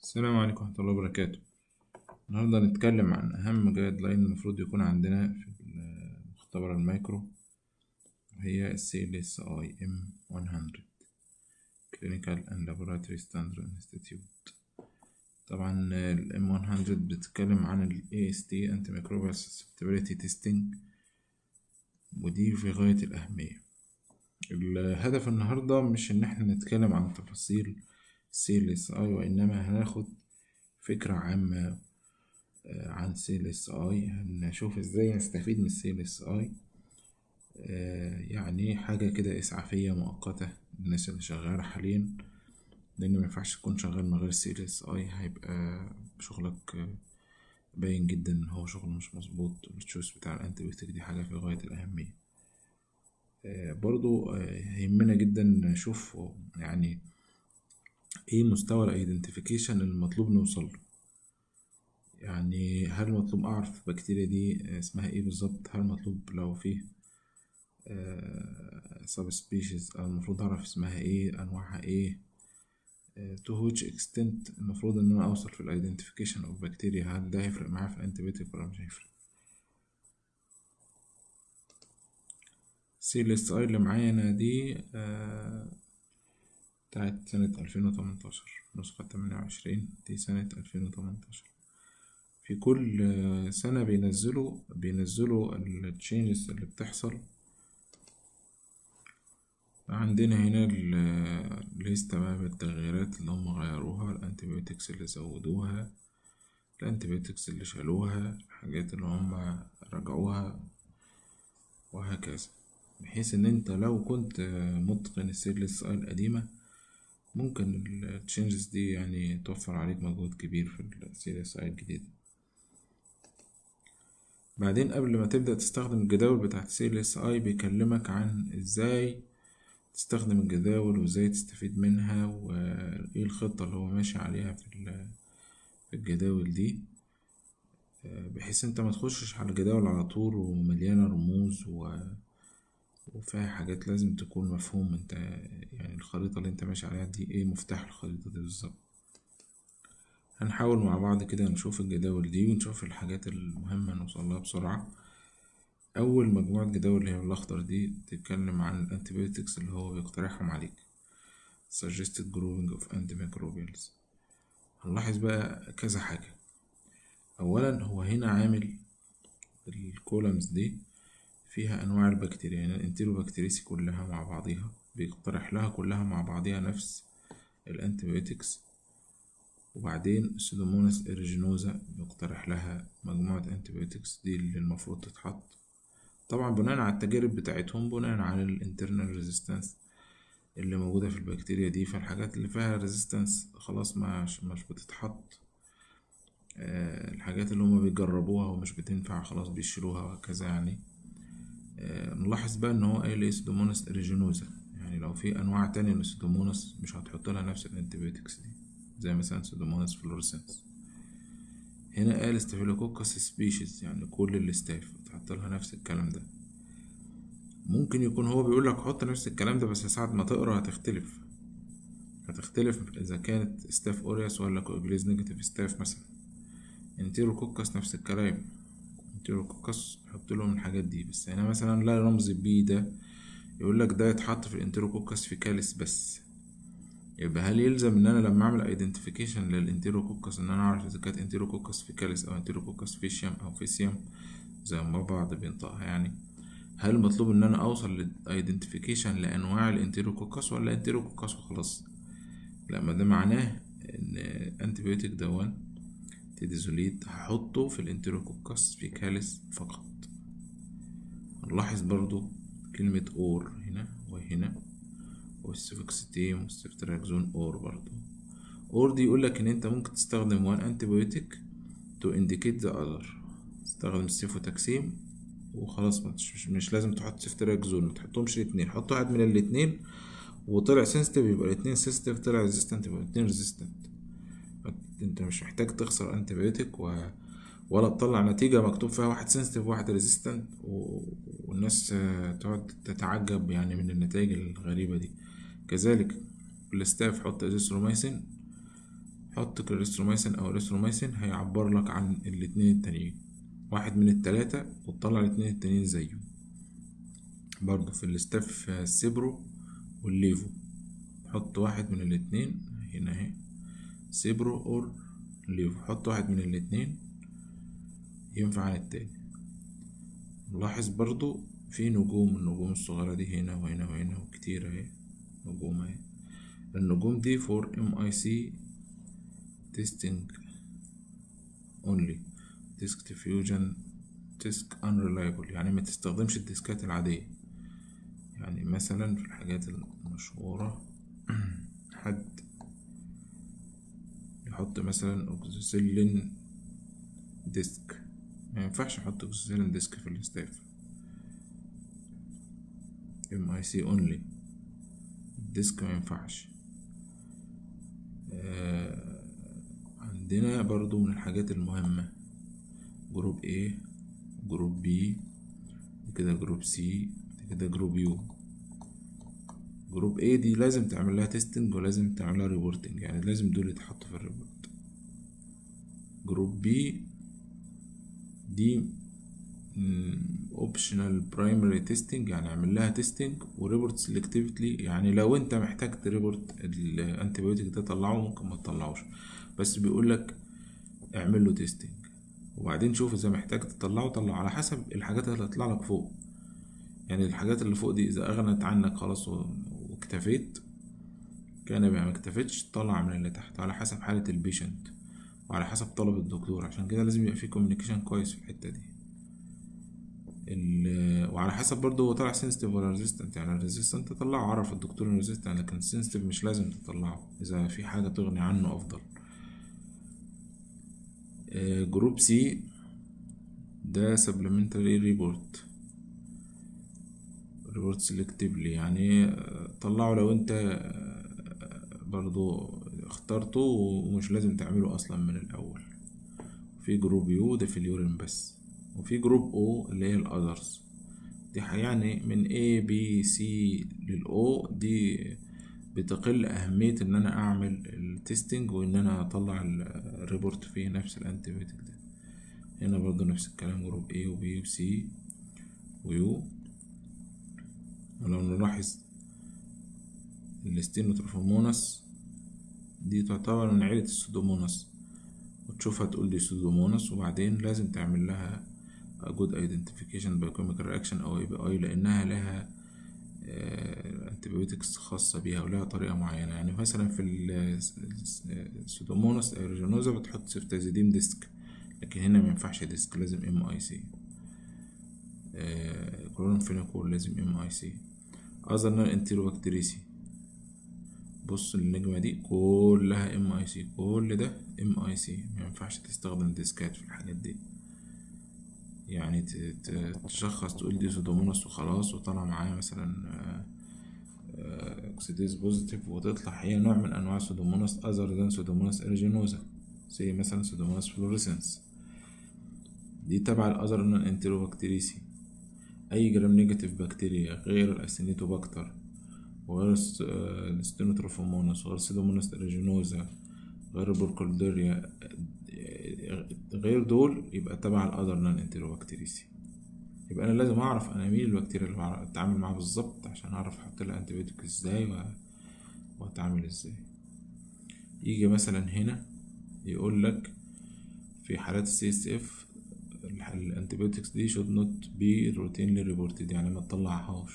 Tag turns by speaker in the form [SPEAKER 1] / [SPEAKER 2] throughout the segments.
[SPEAKER 1] السلام عليكم ورحمة الله وبركاته النهاردة هنتكلم عن أهم جايد لاين المفروض يكون عندنا في المختبر المايكرو وهي ال CLSI M100 Clinical and Laboratory Standard Institute طبعا ال M100 بتتكلم عن ال AST Antimicrobial Susceptibility Testing ودي في غاية الأهمية الهدف النهاردة مش إن احنا نتكلم عن تفاصيل CLSI وإنما هناخد فكرة عامة عن CLSI هنشوف ازاي نستفيد من CLSI يعني حاجة كده إسعافية مؤقتة للناس اللي شغالة حاليا لأن مينفعش تكون شغال من غير CLSI هيبقى شغلك باين جدا إن هو شغل مش مظبوط التشويس بتاع الأنتيبيوتيك دي حاجة في غاية الأهمية برضو يهمنا جدا نشوف يعني ايه مستوى الايدنتيفيكيشن المطلوب نوصل له يعني هل مطلوب اعرف البكتيريا دي اسمها ايه بالظبط هل مطلوب لو فيه سب سبيشيز المفروض اعرف اسمها ايه انواعها ايه تو which extent المفروض ان انا اوصل في الايدنتيفيكيشن اوف بكتيريا هل ده هيفرق معايا في الانتيبيوتيك ولا مش هيفرق سي ليست اي اللي معايا انا دي آه بتاعت سنة ألفين وتمنتاشر نسخة تمانية وعشرين دي سنة ألفين وتمنتاشر في كل سنة بينزلوا بينزلوا التشينجز اللي بتحصل عندنا هنا الليستة بقى بالتغييرات اللي هم غيروها الانتيبيوتكس اللي زودوها الانتيبيوتكس اللي شالوها الحاجات اللي هم رجعوها وهكذا بحيث ان انت لو كنت متقن السيرلس اي القديمة ممكن التشينجز دي يعني توفر عليك مجهود كبير في السيريس اي الجديدة بعدين قبل ما تبدأ تستخدم الجداول بتاعت سيريس اي بيكلمك عن ازاي تستخدم الجداول وازاي تستفيد منها وايه الخطة اللي هو ماشي عليها في في الجداول دي بحيث انت ما تخشش على الجداول على طول ومليانة رموز و وفيها حاجات لازم تكون مفهوم انت يعني الخريطة اللي انت ماشي عليها دي ايه مفتاح الخريطة دي بالظبط هنحاول مع بعض كده نشوف الجداول دي ونشوف الحاجات المهمة نوصلها بسرعة أول مجموعة جداول اللي هي الأخضر دي بتتكلم عن الأنتيبيوتكس اللي هو بيقترحهم عليك suggested grouping of antimicrobials هنلاحظ بقى كذا حاجة أولا هو هنا عامل الكولمز دي فيها أنواع البكتيريا يعني الانتيروبكتيريسي كلها مع بعضيها بيقترح لها كلها مع بعضيها نفس الانتيبيوتكس وبعدين السودوموناس إريجينوزا بيقترح لها مجموعة انتيبيوتكس دي اللي المفروض تتحط طبعا بناء على التجارب بتاعتهم بناء على الانترنال ريزيستنس اللي موجودة في البكتيريا دي فالحاجات اللي فيها ريزيستنس خلاص مش مش بتتحط أه الحاجات اللي هما بيجربوها ومش بتنفع خلاص بيشيلوها وهكذا يعني أه نلاحظ بقى ان هو قايل ايه سودوموناس اريجينوزا يعني لو في انواع تانية من السودوموناس مش هتحط لها نفس الانتيبيوتكس دي زي مثلا سودوموناس فلورسنس هنا قال ستافيلوكوكس سبيشيز يعني كل الاستاف تحط لها نفس الكلام ده ممكن يكون هو بيقول لك حط نفس الكلام ده بس ساعة ما تقرا هتختلف هتختلف اذا كانت ستاف اورياس ولا كوجليز نيجاتيف ستاف مثلا انتيروكوكس نفس الكلام انتيروكوكس حط لهم الحاجات دي بس هنا مثلا لا رمز بي ده يقول لك ده يتحط في الانتيروكوكس فيكاليس بس يبقى هل يلزم ان انا لما اعمل ايدنتيفيكيشن للانتيروكوكس ان انا اعرف اذا كانت انتيروكوكس فيكاليس او انتيروكوكس فيشيوم او فيسيوم زي ما بعض بينطقها يعني هل مطلوب ان انا اوصل للايدنتيفيكيشن لانواع الانتيروكوكس ولا انتيروكوكس وخلاص لا ما ده معناه ان انتيبيوتيك دون تيديزوليد هحطه في الانتيروكوكس فيكاليس فقط نلاحظ برضو كلمة اور هنا وهنا والسيفوكسيتيم والسيفتراكزون اور برضو اور دي يقولك ان انت ممكن تستخدم وان انتيبيوتيك تو انديكيت ذا اذر تستخدم السيفوتاكسيم وخلاص مش, مش لازم تحط سيفتراكزون ما تحطهمش الاتنين حط واحد من الاتنين وطلع سنسيتيف يبقى الاتنين سنسيتيف طلع ريزيستنت يبقى الاتنين ريزيستنت انت مش محتاج تخسر انتيبيوتيك و... ولا تطلع نتيجة مكتوب فيها واحد سنسيتيف وواحد ريزيستنت و... والناس تقعد تتعجب يعني من النتائج الغريبة دي كذلك الستاف حط ازيثروميسين حط كريسترومايسين او ريسترومايسين هيعبر لك عن الاتنين التانيين واحد من التلاتة وتطلع الاتنين التانيين زيه برضو في الاستاف السيبرو والليفو حط واحد من الاتنين هنا اهي سيبرو اور ليفو حط واحد من الاتنين ينفع عن التاني نلاحظ برضو في نجوم النجوم الصغيرة دي هنا وهنا وهنا وكتير اهي نجوم اهي النجوم دي for MIC testing only disk diffusion disk unreliable يعني ما تستخدمش الديسكات العادية يعني مثلا في الحاجات المشهورة حد يحط مثلا اوكسيسيلين ديسك ما ينفعش احط اوكسيسيلين ديسك في الاستاف ام اي سي اونلي الديسك ما ينفعش آه عندنا برضو من الحاجات المهمة جروب A جروب B كده جروب C كده جروب U جروب A دي لازم تعمل لها تيستنج ولازم تعمل لها ريبورتنج يعني لازم دول يتحطوا في الريبورت جروب B دي اوبشنال برايمري تيستنج يعني اعمل لها تيستنج وريبورت سيلكتيفلي يعني لو انت محتاج تريبورت الانتيبيوتيك ده طلعه ممكن ما تطلعوش بس بيقول لك اعمل له تيستنج وبعدين شوف اذا محتاج تطلعه طلعه على حسب الحاجات اللي هتطلع لك فوق يعني الحاجات اللي فوق دي اذا اغنت عنك خلاص واكتفيت كان بقى ما اكتفتش طلع من اللي تحت على حسب حالة البيشنت وعلى حسب طلب الدكتور عشان كده لازم يبقى في كوميونيكيشن كويس في الحتة دي وعلى حسب برضه هو طلع سنسيتيف ولا ريزيستنت يعني الريزيستنت تطلعه عرف الدكتور ريزيستنت لكن السنسيتيف مش لازم تطلعه اذا في حاجة تغني عنه افضل جروب سي ده supplementary report report selectively يعني طلعه لو انت برضو اخترته ومش لازم تعمله اصلا من الاول في جروب يو ده في اليورين بس وفي جروب او اللي هي الاذرز دي يعني من A B C للأو دي بتقل أهمية إن أنا أعمل التستنج وإن أنا أطلع الريبورت فيه نفس الأنتيبيوتيك ده هنا برضو نفس الكلام جروب A و B و C و U ولو نلاحظ الاستينوتروفوموناس دي تعتبر من عيلة السودوموناس وتشوفها تقول دي سودوموناس وبعدين لازم تعمل لها good identification by chemical reaction أو API لأنها لها انتبيوتكس خاصة بيها ولها طريقة معينة يعني مثلا في السودوموناس ايروجينوزا بتحط سيفتازيديم ديسك لكن هنا مينفعش ديسك لازم ام اي سي كلورامفينيكول لازم ام اي سي اذر انتيروبكتريسي بص النجمة دي كلها ام اي سي كل ده ام اي سي مينفعش تستخدم ديسكات في الحاجات دي يعني تشخص تقول دي سودوموناس وخلاص وطلع معايا مثلا اوكسيديز بوزيتيف وتطلع هي نوع من انواع سودوموناس اذر ذان سودوموناس اريجينوزا زي مثلا سودوموناس فلوريسنس دي تبع الاذر نون انتيروبكتريسي اي جرام نيجاتيف بكتيريا غير الاسينيتوباكتر وغير الستينوتروفوموناس وغير سودوموناس اريجينوزا غير البوركولديريا غير دول يبقى تبع الاذر نون انتيروبكتريسي يبقى انا لازم اعرف انا مين البكتيريا اللي اتعامل معاها بالظبط عشان اعرف احط لها انتيبيوتيك ازاي و... واتعامل ازاي يجي مثلا هنا يقول لك في حالات السي اس اف الانتيبيوتكس دي should not be routinely reported يعني ما تطلعهاش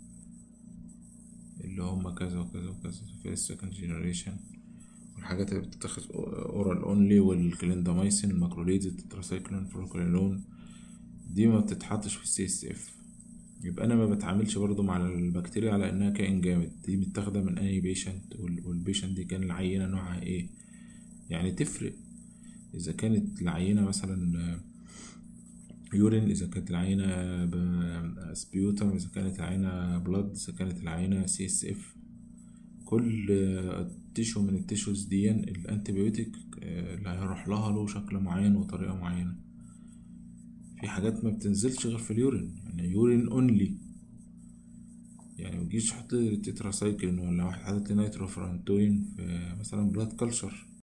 [SPEAKER 1] اللي هما كذا وكذا وكذا في السكند جينيريشن والحاجات اللي بتتاخد اورال اونلي والكليندامايسين الماكروليدز التتراسايكلين فلوكولينون دي ما بتتحطش في السي اس اف يبقى انا ما بتعاملش برضو مع البكتيريا على انها كائن جامد دي متاخده من اي بيشنت والبيشنت دي كان العينه نوعها ايه يعني تفرق اذا كانت العينه مثلا يورين اذا كانت العينه سبيوتم اذا كانت العينه بلاد اذا كانت العينه سي اس اف كل تيشو من التيشوز دي الانتيبيوتيك اللي هيروح لها له شكل معين وطريقه معينه في حاجات ما بتنزلش غير في اليورين يعني يورين اونلي يعني متجيش تحط تتراسايكلين ولا واحد حاطط لي نيتروفرانتوين في مثلا بلاد كلشر